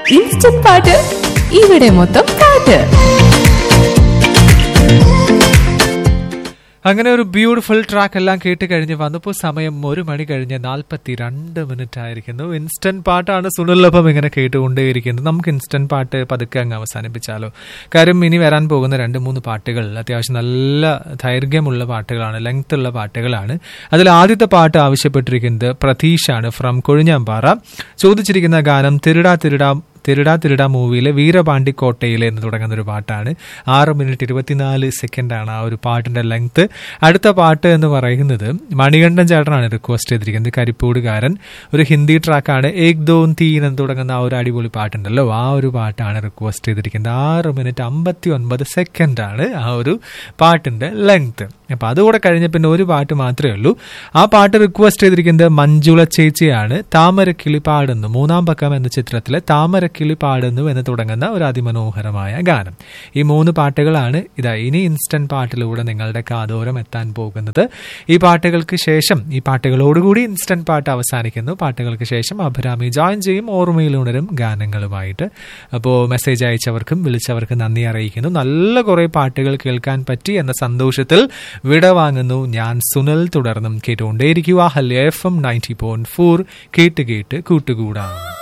instant പാട്ട് ഇവിടെ മൊത്തം പാട്ട് അങ്ങനെ ഒരു ബ്യൂട്ടിഫുൾ ട്രാക്ക് എല്ലാം കേട്ട് കഴിഞ്ഞ് വന്നപ്പോൾ സമയം ഒരു മണി കഴിഞ്ഞ് നാൽപ്പത്തി രണ്ട് മിനിറ്റ് ആയിരിക്കുന്നു ഇൻസ്റ്റന്റ് പാട്ടാണ് സുനിലൊപ്പം ഇങ്ങനെ കേട്ടുകൊണ്ടേയിരിക്കുന്നത് നമുക്ക് ഇൻസ്റ്റന്റ് പാട്ട് പതുക്കെ അങ്ങ് അവസാനിപ്പിച്ചാലോ കാര്യം ഇനി വരാൻ പോകുന്ന രണ്ട് മൂന്ന് പാട്ടുകൾ അത്യാവശ്യം നല്ല ദൈർഘ്യമുള്ള പാട്ടുകളാണ് ലെങ്ത് ഉള്ള പാട്ടുകളാണ് അതിൽ ആദ്യത്തെ പാട്ട് ആവശ്യപ്പെട്ടിരിക്കുന്നത് പ്രതീഷാണ് ഫ്രം കൊഴിഞ്ഞാമ്പാറ ചോദിച്ചിരിക്കുന്ന ഗാനം തിരുടാ തിരുടാ തിരുടാ തിരുടാ മൂവിയിലെ വീരപാണ്ഡി കോട്ടയിലെ എന്ന് തുടങ്ങുന്ന ഒരു പാട്ടാണ് ആറ് മിനിറ്റ് ഇരുപത്തിനാല് സെക്കൻഡാണ് ആ ഒരു പാട്ടിന്റെ ലെങ്ത് അടുത്ത പാട്ട് എന്ന് പറയുന്നത് മണികണ്ഠൻ ചേട്ടനാണ് റിക്വസ്റ്റ് ചെയ്തിരിക്കുന്നത് കരിപ്പൂടുകാരൻ ഒരു ഹിന്ദി ട്രാക്കാണ് ഏക് ദോൻ തീൻ എന്ന് തുടങ്ങുന്ന ആ ഒരു അടിപൊളി പാട്ടുണ്ടല്ലോ ആ ഒരു പാട്ടാണ് റിക്വസ്റ്റ് ചെയ്തിരിക്കുന്നത് ആറ് മിനിറ്റ് അമ്പത്തി ഒൻപത് സെക്കൻഡാണ് ആ ഒരു പാട്ടിന്റെ ലെങ്ത് അപ്പൊ അതുകൂടെ കഴിഞ്ഞ പിന്നെ ഒരു പാട്ട് മാത്രമേ ഉള്ളൂ ആ പാട്ട് റിക്വസ്റ്റ് ചെയ്തിരിക്കുന്നത് മഞ്ജുള ചേച്ചിയാണ് താമരക്കിളി പാടുന്നു മൂന്നാം പക്കം എന്ന ചിത്രത്തിലെ താമരക്കിളി പാടുന്നു എന്ന് തുടങ്ങുന്ന ഒരു അതിമനോഹരമായ ഗാനം ഈ മൂന്ന് പാട്ടുകളാണ് ഇതാ ഇനി ഇൻസ്റ്റന്റ് പാട്ടിലൂടെ നിങ്ങളുടെ കാതോരം എത്താൻ പോകുന്നത് ഈ പാട്ടുകൾക്ക് ശേഷം ഈ പാട്ടുകളോടുകൂടി ഇൻസ്റ്റന്റ് പാട്ട് അവസാനിക്കുന്നു പാട്ടുകൾക്ക് ശേഷം അഭിരാമി ജോയിൻ ചെയ്യും ഓർമ്മയിൽ ഉണരും ഗാനങ്ങളുമായിട്ട് അപ്പോൾ മെസ്സേജ് അയച്ചവർക്കും വിളിച്ചവർക്കും നന്ദി അറിയിക്കുന്നു നല്ല കുറെ പാട്ടുകൾ കേൾക്കാൻ പറ്റി എന്ന സന്തോഷത്തിൽ വിട വാങ്ങുന്നു ഞാൻ സുനിൽ തുടർന്നും കേട്ടുകൊണ്ടേയിരിക്കുക ഹല്യ F M ninety point four കേട്ട് കേട്ട് കൂട്ടുകൂടാം